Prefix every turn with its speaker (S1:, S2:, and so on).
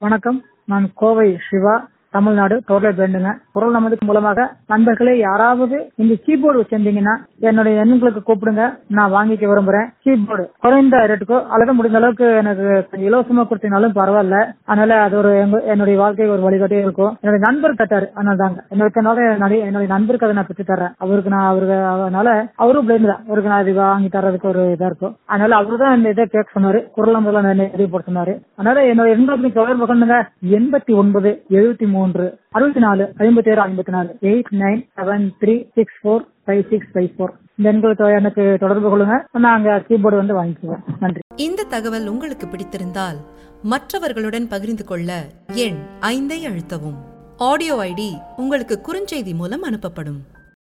S1: வணக்கம் நான் கோவை சிவா தமிழ்நாடு டோட்டல் பிரெண்டுங்க குரல் நமதுக்கு மூலமாக நண்பர்களே யாராவது இந்த கீபோர்டு வச்சிருந்தீங்கன்னா என்னுடைய எண்களுக்கு கூப்பிடுங்க நான் வாங்கிக்க விரும்புறேன் கீபோர்டு குறைந்த ரேட்டுக்கோ அல்லது முடிந்த அளவுக்கு எனக்கு கொஞ்சம் இலவசமா கொடுத்தீங்கனாலும் பரவாயில்ல அதனால அது ஒரு எங்க- என்னுடைய வாழ்க்கை ஒரு வழிகாட்டே இருக்கும் என்னுடைய நண்பர் கட்டாரு அதனால தாங்க என்னோட என்னுடைய என்னுடைய நண்பருக்கு அதை நான் பெற்று தர்றேன் அவருக்கு நான் அவருக்கு அதனால அவரும் பிளைண்ட் தான் அவருக்கு நான் இது வாங்கி தர்றதுக்கு ஒரு இதா இருக்கும் அதனால அவரு தான் இந்த இதை கேட்க சொன்னாரு குரல் நம்பர்ல நிறைய போட சொன்னாரு அதனால என்னோட எண்களுக்கு தொடர்பு கொண்டுங்க எண்பத்தி ஒன்பது எழுபத்தி மூன்று அறுபத்தி நாலு ஐம்பத்தி ஏழு ஐம்பத்தி நாலு eight nine seven three six four five six five four இந்த எண்களுக்கு எனக்கு தொடர்பு கொள்ளுங்க நான் அங்க கீபோர்டு வந்து வாங்கிக்குவேன் நன்றி
S2: இந்த தகவல் உங்களுக்கு பிடித்திருந்தால் மற்றவர்களுடன் பகிர்ந்து கொள்ள எண் ஐந்தை அழுத்தவும் ஆடியோ ஐடி உங்களுக்கு குறுஞ்செய்தி மூலம் அனுப்பப்படும்